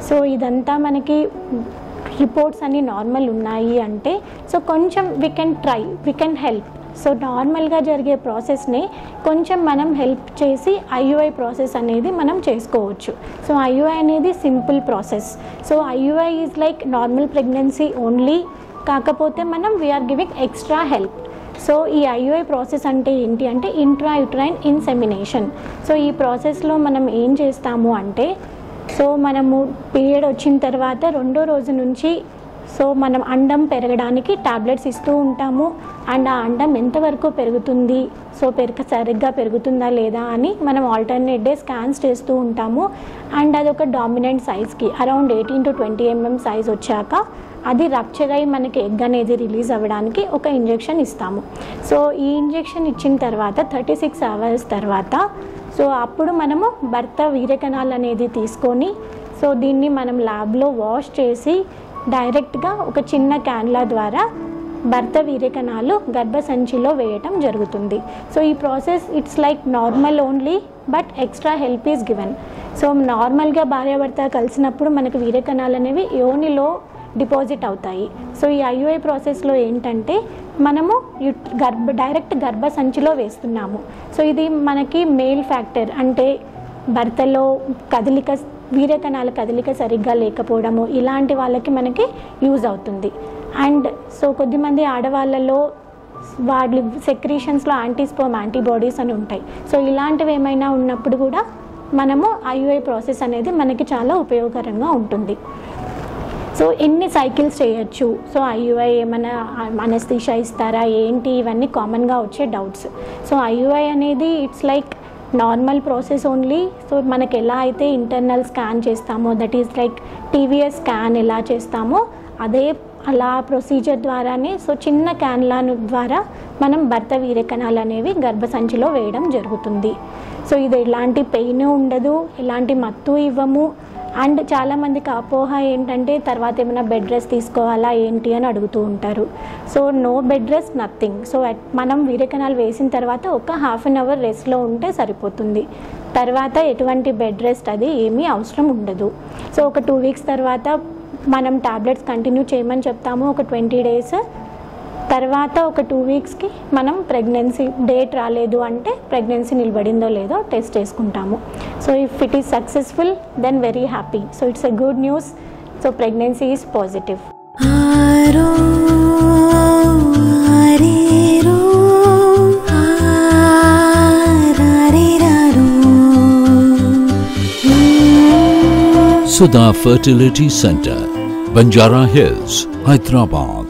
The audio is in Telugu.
సో ఇదంతా మనకి రిపోర్ట్స్ అన్ని నార్మల్ ఉన్నాయి అంటే సో కొంచెం we can try we can help so నార్మల్గా జరిగే ప్రాసెస్ని కొంచెం మనం హెల్ప్ చేసి ఐయుఐ ప్రాసెస్ అనేది మనం చేసుకోవచ్చు సో ఐయుఐ అనేది simple process so IUI is like normal pregnancy only కాకపోతే మనం we are giving extra help so ఈ ఐయుఐ ప్రాసెస్ అంటే ఏంటి అంటే ఇంట్రా యుట్రైన్ ఇన్సెమినేషన్ సో ఈ ప్రాసెస్లో మనం ఏం చేస్తాము అంటే సో మనము పీరియడ్ వచ్చిన తర్వాత రెండో రోజు నుంచి సో మనం అండం పెరగడానికి టాబ్లెట్స్ ఇస్తూ ఉంటాము అండ్ ఆ అండం ఎంతవరకు పెరుగుతుంది సో పెరగ సరిగ్గా పెరుగుతుందా లేదా అని మనం ఆల్టర్నేట్ డే స్కాన్స్ చేస్తూ ఉంటాము అండ్ అది ఒక డామినెంట్ సైజ్కి around eighteen to twenty MM size వచ్చాక అది రప్చర్ అయి మనకి ఎగ్ అనేది రిలీజ్ అవ్వడానికి ఒక ఇంజెక్షన్ ఇస్తాము సో ఈ ఇంజెక్షన్ ఇచ్చిన తర్వాత థర్టీ సిక్స్ అవర్స్ తర్వాత సో అప్పుడు మనము భర్త వీరకణాలు అనేది తీసుకొని సో దీన్ని మనం ల్యాబ్లో వాష్ చేసి డైరెక్ట్గా ఒక చిన్న క్యాన్లా ద్వారా భర్త వీరకణాలు గర్భసంచిలో వేయటం జరుగుతుంది సో ఈ process it's like normal only but extra help is given so నార్మల్గా భార్యాభర్త కలిసినప్పుడు మనకు వీరకణాలు అనేవి యోనిలో డిపాజిట్ అవుతాయి సో ఈ ఐయుఐ ప్రాసెస్లో ఏంటంటే మనము యుట్ గర్భ డైరెక్ట్ గర్భసంచిలో వేస్తున్నాము సో ఇది మనకి మేల్ ఫ్యాక్టర్ అంటే భర్తలో కదలిక వీరకణాల కదలిక సరిగ్గా లేకపోవడము ఇలాంటి వాళ్ళకి మనకి యూజ్ అవుతుంది అండ్ సో కొద్దిమంది ఆడవాళ్ళలో వాళ్ళ సెక్రీషన్స్లో యాంటీస్పోమ్ యాంటీబాడీస్ అని ఉంటాయి సో ఇలాంటివి ఏమైనా ఉన్నప్పుడు కూడా మనము ఐయుఐ ప్రాసెస్ అనేది మనకి చాలా ఉపయోగకరంగా ఉంటుంది సో ఎన్ని సైకిల్స్ చేయొచ్చు సో ఐయుఐ ఏమైనా అనస్థీషా ఇస్తారా ఏంటి ఇవన్నీ కామన్గా వచ్చే డౌట్స్ సో ఐయుఐ అనేది it's like normal process only so మనకి ఎలా అయితే ఇంటర్నల్ స్కాన్ చేస్తామో that is like TVS scan ఎలా చేస్తామో అదే అలా ప్రొసీజర్ ద్వారానే సో చిన్న క్యాన్లా ద్వారా మనం భర్త వీరకణాలు అనేవి గర్భసంచిలో వేయడం జరుగుతుంది సో ఇది ఎలాంటి పెయిన్ ఉండదు ఎలాంటి మత్తు ఇవ్వము అండ్ చాలామందికి అపోహ ఏంటంటే తర్వాత ఏమైనా బెడ్ రెస్ట్ తీసుకోవాలా ఏంటి అని అడుగుతూ ఉంటారు so no bed rest nothing so at- మనం వీరకణాలు వేసిన తర్వాత ఒక హాఫ్ అన్ అవర్ రెస్ట్లో ఉంటే సరిపోతుంది తర్వాత ఎటువంటి బెడ్ రెస్ట్ అది ఏమీ అవసరం ఉండదు సో ఒక టూ వీక్స్ తర్వాత మనం టాబ్లెట్స్ కంటిన్యూ చేయమని చెప్తాము ఒక ట్వంటీ డేస్ తర్వాత ఒక టూ వీక్స్కి మనం ప్రెగ్నెన్సీ డేట్ రాలేదు అంటే ప్రెగ్నెన్సీ నిలబడిందో లేదో టెస్ట్ చేసుకుంటాము so if it is successful then very happy so it's a good news so pregnancy is positive ఆరో ఆరేరో ఆరారిరారో Sudha Fertility Center, Banjara Hills, Hyderabad.